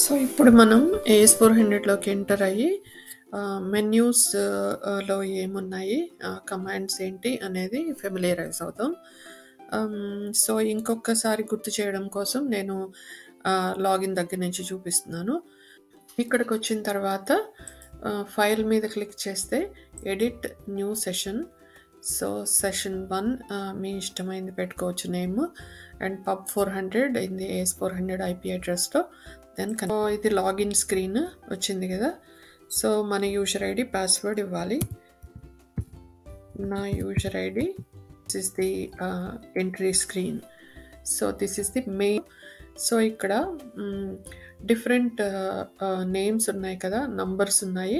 So ఇప్పుడు మనం AS four హండ్రెడ్లోకి ఎంటర్ అయ్యి మెన్యూస్ లో ఏమున్నాయి కమాండ్స్ ఏంటి అనేది ఫెమిలియరైజ్ అవుతాం సో ఇంకొకసారి గుర్తు చేయడం కోసం నేను లాగిన్ దగ్గర నుంచి చూపిస్తున్నాను ఇక్కడికి వచ్చిన తర్వాత ఫైల్ మీద క్లిక్ చేస్తే edit new session so session one మీ ఇష్టమైంది పెట్టుకోవచ్చు name and pub four hundred ఇది ఏఎస్ ఫోర్ హండ్రెడ్ ఐపీ అడ్రస్లో దెన్ ఇది లాగిన్ స్క్రీన్ వచ్చింది కదా సో మన యూజర్ ఐడి పాస్వర్డ్ ఇవ్వాలి నా user ID this is the entry screen so this is the main so ఇక్కడ డిఫరెంట్ నేమ్స్ ఉన్నాయి కదా నంబర్స్ ఉన్నాయి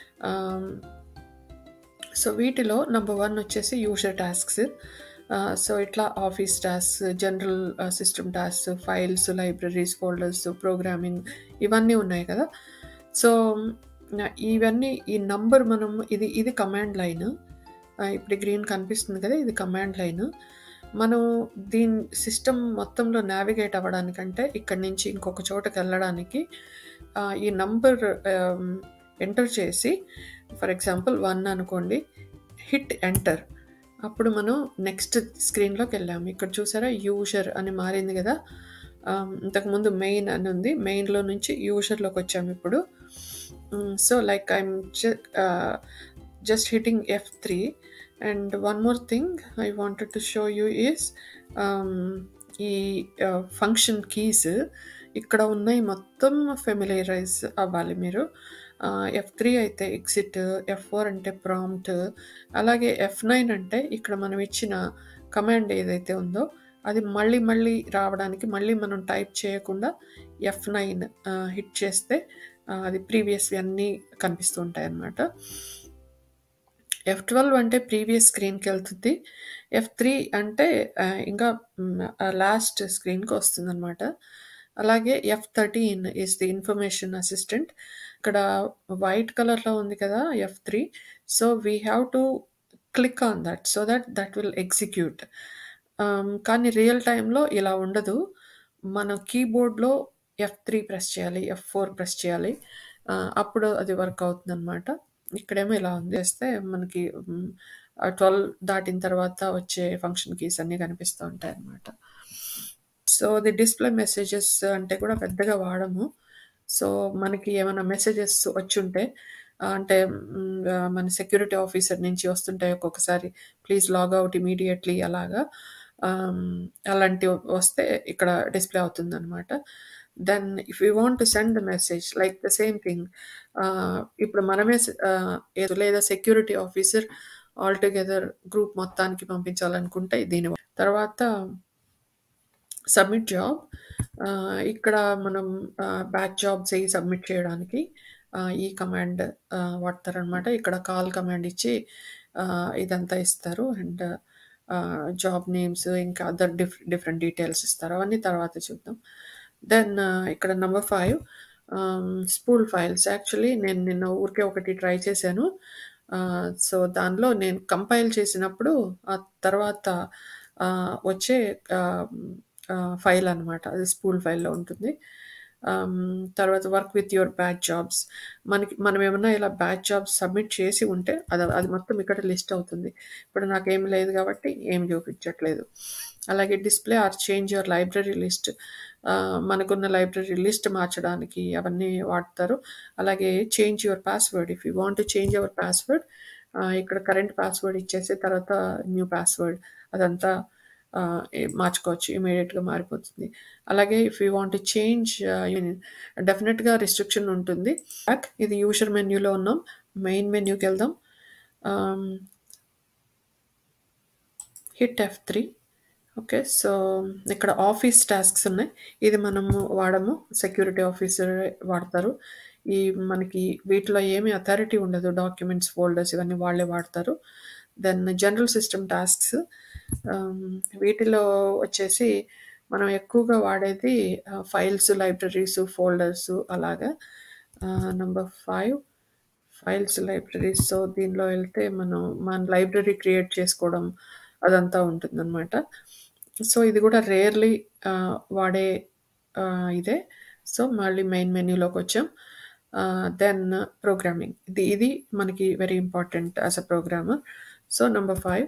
సో వీటిలో నెంబర్ వన్ వచ్చేసి యూజర్ టాస్క్స్ సో ఇట్లా office task general system task files libraries folders programming ఇవన్నీ ఉన్నాయి కదా సో ఇవన్నీ ఈ నంబర్ మనం ఇది ఇది కమాండ్ లైన్ ఇప్పుడు గ్రీన్ కనిపిస్తుంది కదా ఇది కమాండ్ లైన్ మనం దీని సిస్టమ్ మొత్తంలో నావిగేట్ అవ్వడానికంటే ఇక్కడి నుంచి ఇంకొక చోటకి వెళ్ళడానికి ఈ నంబర్ ఎంటర్ చేసి ఫర్ ఎగ్జాంపుల్ వన్ అనుకోండి హిట్ ఎంటర్ అప్పుడు మనం నెక్స్ట్ స్క్రీన్లోకి వెళ్ళాము ఇక్కడ చూసారా యూజర్ అని మారింది కదా ఇంతకుముందు మెయిన్ అని ఉంది మెయిన్లో నుంచి యూజర్లోకి వచ్చాము ఇప్పుడు so like I'm just hitting F three and one more thing I wanted to show you is ఈ ఫంక్షన్ కీస్ ఇక్కడ ఉన్నాయి మొత్తం ఫెమిలరైజ్ అవ్వాలి మీరు ఎఫ్ త్రీ అయితే ఎగ్జిట్ ఎఫ్ ఫోర్ అంటే ప్రాంప్ట్ అలాగే ఎఫ్ నైన్ అంటే ఇక్కడ మనం ఇచ్చిన కమాండ్ ఏదైతే ఉందో అది మళ్ళీ మళ్ళీ రావడానికి మళ్ళీ మనం టైప్ చేయకుండా ఎఫ్ నైన్ హిట్ చేస్తే అది ప్రీవియస్వి అన్నీ కనిపిస్తూ ఉంటాయి అన్నమాట ఎఫ్ ట్వెల్వ్ అంటే ప్రీవియస్ స్క్రీన్కి వెళ్తుంది ఎఫ్ త్రీ అంటే ఇంకా లాస్ట్ స్క్రీన్కి వస్తుంది అనమాట అలాగే F thirteen is the information assistant ఇక్కడ వైట్ కలర్లో ఉంది కదా F three so we have to click on that so that that will execute కానీ రియల్ టైంలో ఇలా ఉండదు మన కీబోర్డ్లో ఎఫ్ త్రీ ప్రెస్ చేయాలి ఎఫ్ ఫోర్ ప్రెస్ చేయాలి అప్పుడు అది వర్క్ అవుతుంది అనమాట ఇక్కడేమో ఇలా ఉంది చేస్తే మనకి ట్వెల్వ్ దాటిన తర్వాత వచ్చే ఫంక్షన్ కీస్ అన్నీ కనిపిస్తూ ఉంటాయి అన్నమాట సో ది డిస్ప్లే మెసేజెస్ అంటే కూడా పెద్దగా వాడము సో మనకి ఏమైనా మెసేజెస్ వచ్చుంటే అంటే మన సెక్యూరిటీ ఆఫీసర్ నుంచి వస్తుంటాయి ఒక్కొక్కసారి ప్లీజ్ లాగ్ అవుట్ ఇమీడియట్లీ అలాగా అలాంటివి వస్తే ఇక్కడ డిస్ప్లే అవుతుంది అనమాట then if you want to send the message like the same thing ఇప్పుడు మనమే ఏదో లేదా security officer all together group మొత్తానికి పంపించాలనుకుంటే దీని తర్వాత సబ్మిట్ జాబ్ ఇక్కడ మనం బ్యాక్ జాబ్స్ అయ్యి సబ్మిట్ చేయడానికి ఈ కమాండ్ వాడతారనమాట ఇక్కడ కాల్ కమాండ్ ఇచ్చి ఇదంతా ఇస్తారు అండ్ జాబ్ నేమ్స్ ఇంకా అదర్ డిఫ్ డిఫరెంట్ డీటెయిల్స్ ఇస్తారు అవన్నీ తర్వాత చూద్దాం దెన్ ఇక్కడ number five spool files actually నేను నిన్న ఊరికే ఒకటి ట్రై చేశాను సో దానిలో నేను కంపైల్ చేసినప్పుడు ఆ తర్వాత వచ్చే ఫైల్ అనమాట అది స్పూల్ ఫైల్లో ఉంటుంది తర్వాత work with your batch jobs మనకి మనం ఏమన్నా ఇలా బ్యాచ్ జాబ్స్ సబ్మిట్ చేసి ఉంటే అది అది మొత్తం ఇక్కడ లిస్ట్ అవుతుంది ఇప్పుడు నాకేం లేదు కాబట్టి ఏం చూపించట్లేదు అలాగే display or change your library list మనకున్న లైబ్రరీ లిస్ట్ మార్చడానికి అవన్నీ వాడతారు అలాగే change your password if you want to change your password ఇక్కడ కరెంట్ పాస్వర్డ్ ఇచ్చేసి తర్వాత న్యూ పాస్వర్డ్ అదంతా మార్చుకోవచ్చు ఇమీడియట్గా మారిపోతుంది అలాగే ఇఫ్ యూ వాంట్ చేంజ్ డెఫినెట్గా రిస్ట్రిక్షన్ ఉంటుంది ఇది యూజర్ మెన్యూలో ఉన్నాం మెయిన్ మెన్యూకి వెళ్దాం hit F three okay so ఇక్కడ ఆఫీస్ టాస్క్స్ ఉన్నాయి ఇది మనము వాడము సెక్యూరిటీ ఆఫీసర్ వాడతారు ఈ మనకి వీటిలో ఏమి అథారిటీ ఉండదు డాక్యుమెంట్స్ ఫోల్డర్స్ ఇవన్నీ వాళ్ళే వాడతారు దెన్ జనరల్ సిస్టమ్ టాస్క్స్ వీటిలో వచ్చేసి మనం ఎక్కువగా వాడేది ఫైల్స్ లైబ్రరీస్ ఫోల్డర్స్ అలాగా number five files libraries so దీనిలో వెళ్తే మనం మన లైబ్రరీ క్రియేట్ చేసుకోవడం అదంతా ఉంటుందన్నమాట సో ఇది కూడా రేర్లీ వాడే ఇదే సో, మళ్ళీ మెయిన్ మెన్యూలోకొచ్చాం. ఆహ్, దెన్ ప్రోగ్రామింగ్. ఇది ఇది మనకి very important as a programmer. So, number 5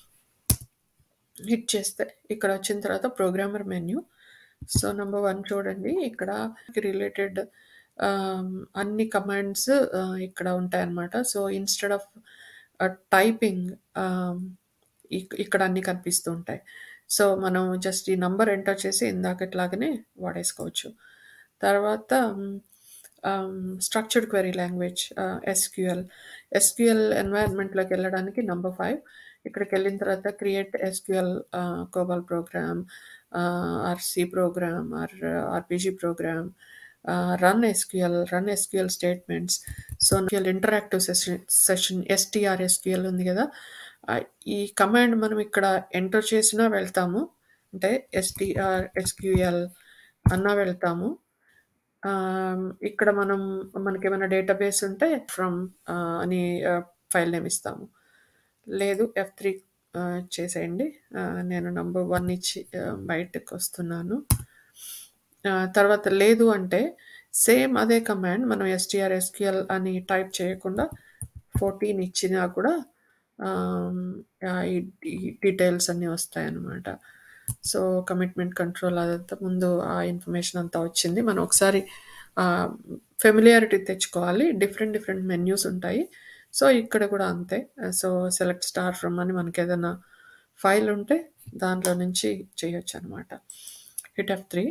hit చేస్తే ఇక్కడొచ్చిన తర్వాత ప్రోగ్రామర్ మెన్యూ. సో, నంబర్ 1 చూడండి ఇక్కడ రిలేటెడ్ ఆహ్, అన్ని కమాండ్స్ ఆహ్, ఇక్కడ ఉంటాయన్నమాట. So, instead of ah, typing ah, ఇక్ ఇక్కడ అన్నీ కనిపిస్తూ ఉంటాయి. సో, మనం జస్ట్ ఈ నంబర్ ఎంటర్ చేసి ఇందాకట్లాగానే వాడేసుకోవచ్చు. తర్వాత ah, structured query language ah, SQL. SQL ఎన్వైర్న్‌మెంట్‌లోకెళ్ళడానికి నంబర్ 5 ఇక్కడికెళ్ళిన తర్వాత create SQL ah, COBOL program ah, or C program or RPG program ah, run SQL, run SQL statements. So, interactive session session STRSQL ఉంది గదా! ఆహ్, ఈ command మనం ఇక్కడ enter చేసినా వెళ్తాము. అంటే ఎస్‌టీఆర్‌ఎస్‌క్యూఎల్ అన్నా వెళ్తాము. ఆహ్, ఇక్కడ మనం మనకేమైనా డేటాబేస్ ఉంటే ఫ్రమ్ ఆహ్, అని ఆహ్, ఫైల్ నేమ్ ఇస్తాము. లేదు ఎఫ్3 ఆహ్, చేసేయండి. ఆహ్, నేను నంబర్ 1 ఇచ్చి ఆహ్, బయటకొస్తున్నాను. ఆహ్, తర్వాత లేదు అంటే సేమ్ అదే కమాండ్ మనం ఎస్‌టీఆర్‌ఎస్‌క్యూఎల్ అని టైప్ చేయకుండా 14 ఇచ్చినా కూడా ఆహ్, ఆహ్, ఈ ఈ డీటెయిల్స్ అన్నీ వస్తాయన్నమాట. సో, కమిట్మెంట్ కంట్రోల్ అదంతా ముందు ఆ ఇన్ఫర్మేషన్ అంతా వచ్చింది. మనం ఒకసారి ఆహ్, ఫెమిలియారిటీ తెచ్చుకోవాలి. డిఫరెంట్ డిఫరెంట్ మెన్యూస్ ఉంటాయి. సో, ఇక్కడ కూడా అంతే. సో, సెలెక్ట్ స్టార్ ఫ్రమ్ అని మనకేదైనా ఫైల్ ఉంటే దాంట్లో నుంచి చేయొచ్చనమాట. హిట్ ఎఫ్3.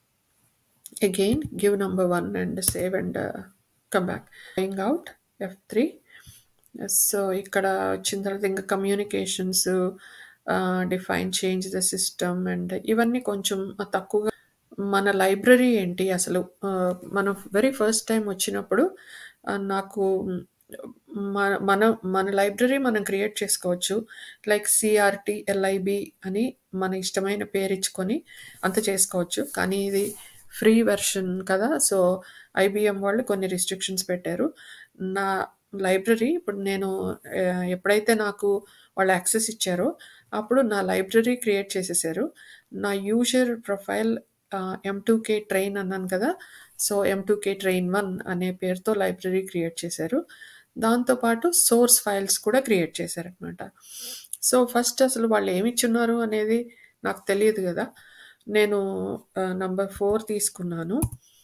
Again give number 1 and save and come back. Going out ఎఫ్3. సో, ఇక్కడ వచ్చిన తర్వాత ఇంకా communications ah, define change the system and ఇవన్నీ కొంచెం తక్కువగా మన లైబ్రరీ ఏంటి అసలు ఆహ్, మనం వెరీ ఫస్ట్ టైమ్ వచ్చినప్పుడు ఆహ్, నాకు మన మన మన లైబ్రరీ మనం క్రియేట్ చేసుకోవచ్చు. లైక్ సీఆర్‌టీ, ఎల్ఐబీ అని మన ఇష్టమైన పేరిచ్చుకొని అంత చేసుకోవచ్చు. కానీ ఇది ఫ్రీ వెర్షన్ కదా! సో, ఐబీఎం వాళ్ళు కొన్ని రిస్ట్రిక్షన్స్ పెట్టారు. నా లైబ్రరీ ఇప్పుడు నేను ఆహ్, ఎప్పుడైతే నాకు వాళ్ళు యాక్సెస్ ఇచ్చారో అప్పుడు నా లైబ్రరీ క్రియేట్ చేసేసారు. నా యూజర్ ప్రొఫైల్ ఆహ్, ఎం2కే ట్రైన్ అన్నాను కదా! సో, ఎం2కే ట్రైన్ 1 అనే పేరుతో లైబ్రరీ క్రియేట్ చేశారు. దాంతో పాటు సోర్స్ ఫైల్స్ కూడా క్రియేట్ చేశారనమాట. సో, ఫస్ట్ అసలు వాళ్ళు ఏమిచ్చున్నారు అనేది నాకు తెలీదు గదా! నేను ఆహ్, నంబర్ 4 తీసుకున్నాను.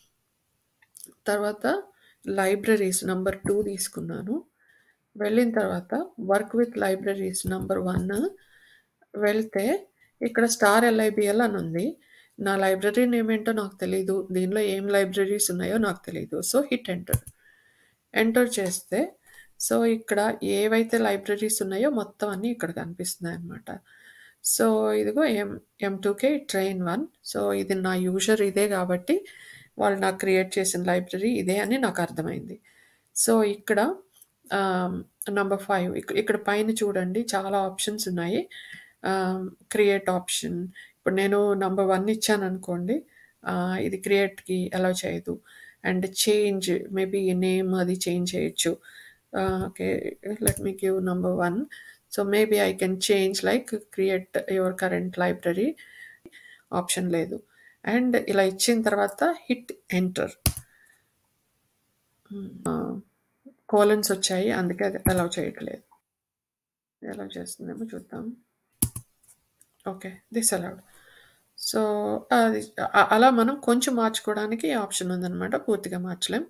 తర్వాత లైబ్రరీస్ నంబర్ 2 తీసుకున్నాను. వెళ్ళిన తర్వాత వర్క్ విత్ లైబ్రరీస్ నంబర్ 1 వెళ్తే ఇక్కడ స్టార్ ఎల్ఐబీఎల్ అని ఉంది. నా లైబ్రరీ నేమ్ ఏంటో నాకు తెలీదు. దీనిలో ఏం లైబ్రరీస్ ఉన్నాయో నాకు తెలీదు. So, hit enter. ఎంటర్ చేస్తే సో, ఇక్కడ ఏవైతే లైబ్రరీస్ ఉన్నాయో మొత్తం అన్నీ ఇక్కడ కనిపిస్తున్నాయన్నమాట. సో, ఇదిగో ఎం ఎం2కే ట్రైన్ 1 సో, ఇది నా యూజర్ ఇదే గాబట్టి వాళ్ళు నాకు క్రియేట్ చేసిన లైబ్రరీ ఇదే అని నాకు అర్థమైంది. సో, ఇక్కడ ఆహ్, నంబర్ 5 ఇక్ ఇక్కడ పైన చూడండి చాలా ఆప్షన్స్ ఉన్నాయి. ఆహ్, క్రియేట్ ఆప్షన్ ఇప్పుడు నేను నంబర్ 1 ఇచ్చాననుకోండి ఆహ్, ఇది క్రియేట్‌కి అలౌ చేయదు. అండ్ చేంజ్ మేబీ నేమ్ అది చేంజ్ చేయొచ్చు. Ah, okay. Let me give number 1 so, maybe I can change like create your current library option లేదు. అండ్ ఇలా ఇచ్చిన తర్వాత హిట్ ఎంటర్. హ్మ్. ఆ! కోలన్స్ వచ్చాయి. అందుకే అది అలౌ చేయట్లేదు. అలౌ చేస్తుందేమో చూద్దాం. ఓకే. This allowed. సో, అది అ అలా మనం కొంచెం మార్చుకోవడానికి ఆప్షన్ ఉందనమాట. పూర్తిగా మార్చలేం.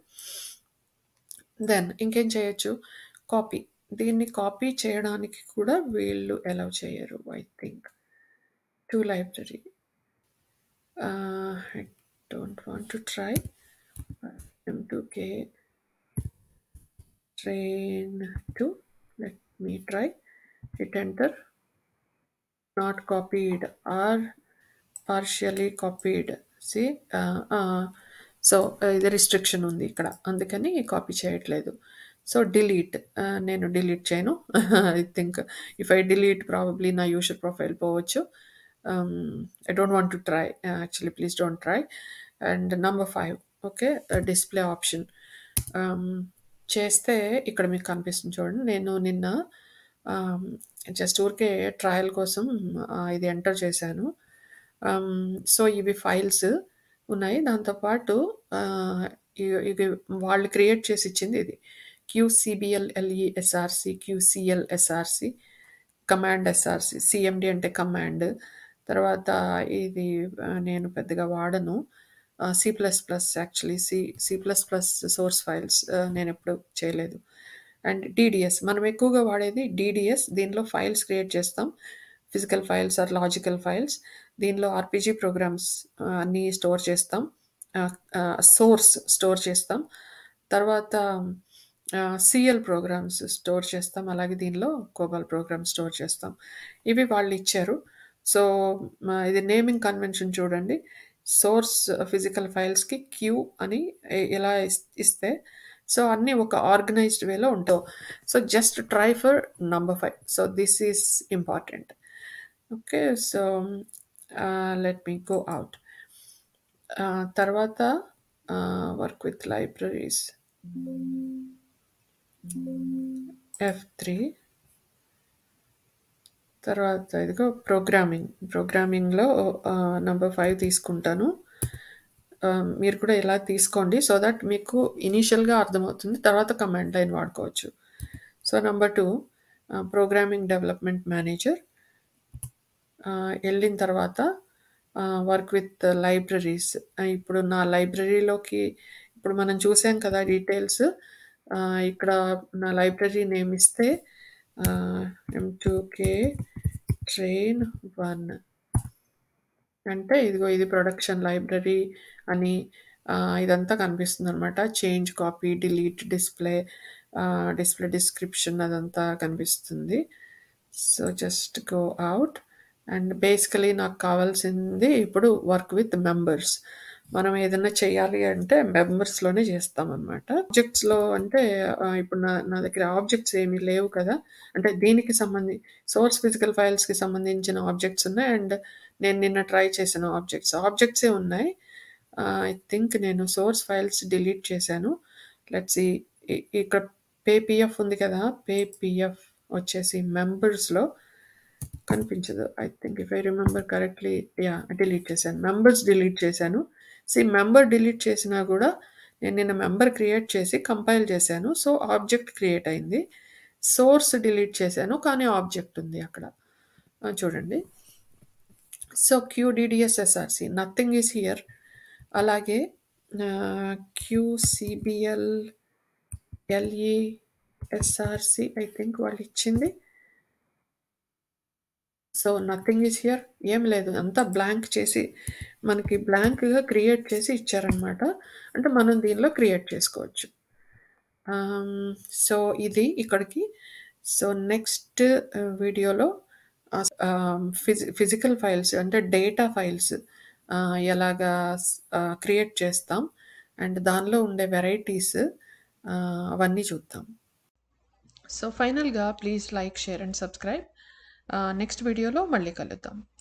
దెన్ ఇంకేం చేయొచ్చు? కాపీ. దీన్ని కాపీ చేయడానికి కూడా వీళ్ళు అలౌ చేయరు I think. To library. Ah, I don't want to try. ఎం2కే train 2 let me try. Hit enter. Not copied or partially copied. See ah, ah! So, ఇది రిస్ట్రిక్షన్ ఉంది ఇక్కడ. అందుకని కాపీ చేయట్లేదు. సో, డిలీట్ ఆహ్, నేను డిలీట్ చేయను. I think if I delete probably నా యూజర్ ప్రొఫైల్ పోవచ్చు. Ah, I don't want to try. Actually please don't try. And number 5 okay. Display option. Ah, చేస్తే ఇక్కడ మీకు కనిపిస్తుంది చూడండి. నేను నిన్న ఆహ్, జస్ట్ ఊరికే ట్రయల్ కోసం ఆహ్, ఇది ఎంటర్ చేశాను. ఆహ్, సో, ఇవి ఫైల్స్ ఉన్నాయి. దాంతో పాటు ఆహ్, ఇ ఇది వాళ్ళు క్రియేట్ చేసి ఇచ్చింది ఇది. QCBLLESRC, QCLSRC, command SRC, CMD అంటే కమాండ్. తర్వాత ఇది ఆహ్, నేను పెద్దగా వాడను. Ah, C plus plus actually C C plus plus source files ah, నేనెప్పుడు చేయలేదు. అండ్ డీడీఎస్ మనం ఎక్కువగా వాడేది డీడీఎస్. దీనిలో ఫైల్స్ క్రియేట్ చేస్తాం. Physical files or logical files. దీనిలో ఆర్‌పీజీ ప్రోగ్రామ్స్ ఆహ్, అన్నీ స్టోర్ చేస్తాం. ఆహ్, ఆహ్, సోర్స్ స్టోర్ చేస్తాం. తర్వాత ఆహ్, సీఎల్ ప్రోగ్రామ్స్ స్టోర్ చేస్తాం. అలాగే దీనిలో కోబాల్ ప్రోగ్రామ్స్ స్టోర్ చేస్తాం. ఇవి వాళ్ళిచ్చారు. సో, మ ఇది నేమింగ్ కన్వెన్షన్ చూడండి. సోర్స్ ఫిజికల్ ఫైల్స్‌కి క్యూ అని ఎ ఎలా ఇస్ ఇస్తే సో, అన్నీ ఒక ఆర్గనైజ్డ్ వేలో ఉంటావు. So, just try for number 5. So, this is important. Okay. So, ah, let me go out. Ah, తర్వాత ఆహ్, వర్క్ విత్ లైబ్రరీస్. ఎఫ్3 తర్వాత ఇదిగో ప్రోగ్రామింగ్. ప్రోగ్రామింగ్‌లో ఆహ్, నంబర్ 5 తీసుకుంటాను. ఆహ్, మీరు కూడా ఇలా తీసుకోండి. సో థట్ మీకు ఇనీషియల్‌గా అర్థమవుతుంది. తర్వాత కమాండ్ లైన్ వాడుకోవచ్చు. So, number 2 ah, programming development manager. ఆహ్, ఎళ్ళిన తర్వాత ఆహ్, వర్క్ విత్ లైబ్రరీస్. ఆహ్, ఇప్పుడు నా లైబ్రరీలోకి ఇప్పుడు మనం చూసాం కదా డీటెయిల్స్. ఆహ్, ఇక్కడ నా లైబ్రరీ నేమ్ ఇస్తే ఆహ్, ఎం2కే ట్రైన్ 1 అంటే ఇదిగో ఇది ప్రొడక్షన్ లైబ్రరీ అని ఆహ్, ఇదంతా కనిపిస్తుందనమాట. Change, copy, delete, display ah, display description అదంతా కనిపిస్తుంది. So, just go out. And basically నాకు కావాల్సింది ఇప్పుడు వర్క్ విత్ మెంబర్స్. మనం ఏదన్నా చేయాలి అంటే మెంబర్స్‌లోనే చేస్తామనమాట. ఆబ్జెక్ట్స్‌లో అంటే ఆహ్, ఇప్పుడు నా నా దగ్గర ఆబ్జెక్ట్స్ ఏమీ లేవు కదా! అంటే దీనికి సంబంధి సోర్స్ ఫిజికల్ ఫైల్స్‌కి సంబంధించిన ఆబ్జెక్ట్స్ ఉన్నాయి. అండ్ నేను నిన్న ట్రై చేసిన ఆబ్జెక్ట్స్. ఆబ్జెక్ట్సే ఉన్నాయి. ఆహ్, ఐ థింక్ నేను సోర్స్ ఫైల్స్ డిలీట్ చేశాను. లెట్స్ సీ ఇ ఇక్కడ పే పీఎఫ్ ఉంది కదా! పే పీఎఫ్ వచ్చేసి మెంబర్స్‌లో కనిపించదు. I think if I remember correctly yeah! Delete చేశాను. మెంబర్స్ డిలీట్ చేశాను. సీ మెంబర్ డిలీట్ చేసినా గూడా నేను నిన్న మెంబర్ క్రియేట్ చేసి కంపైల్ చేశాను. సో, ఆబ్జెక్ట్ క్రియేట్ అయింది. సోర్స్ డిలీట్ చేశాను. కానీ ఆబ్జెక్ట్ ఉంది అక్కడ. ఆ! చూడండి. So, QDDSSRC nothing is here. అలాగే ah, QCBLLESRC I think వాళ్ళిచ్చింది. So, nothing is here. ఏం లేదు. అంతా బ్లాంక్ చేసి మనకి బ్లాంక్‌గా క్రియేట్ చేసి ఇచ్చారనమాట. అంటే మనం దీనిలో క్రియేట్ చేసుకోవచ్చు. ఆహ్, సో, ఇది ఇక్కడికి. సో, నెక్స్ట్ ఆహ్, వీడియోలో ఆహ్, ఆహ్, ఫిజి ఫిజికల్ ఫైల్స్ అంటే డేటా ఫైల్స్ ఆహ్, ఎలాగా స్ ఆహ్, క్రియేట్ చేస్తాం. అండ్ దానిలో ఉండే వెరైటీస్ ఆహ్, అవన్నీ చూద్దాం. సో, ఫైనల్‌గా please like, share and subscribe. Ah, next వీడియోలో మళ్ళీ కలుద్దాం.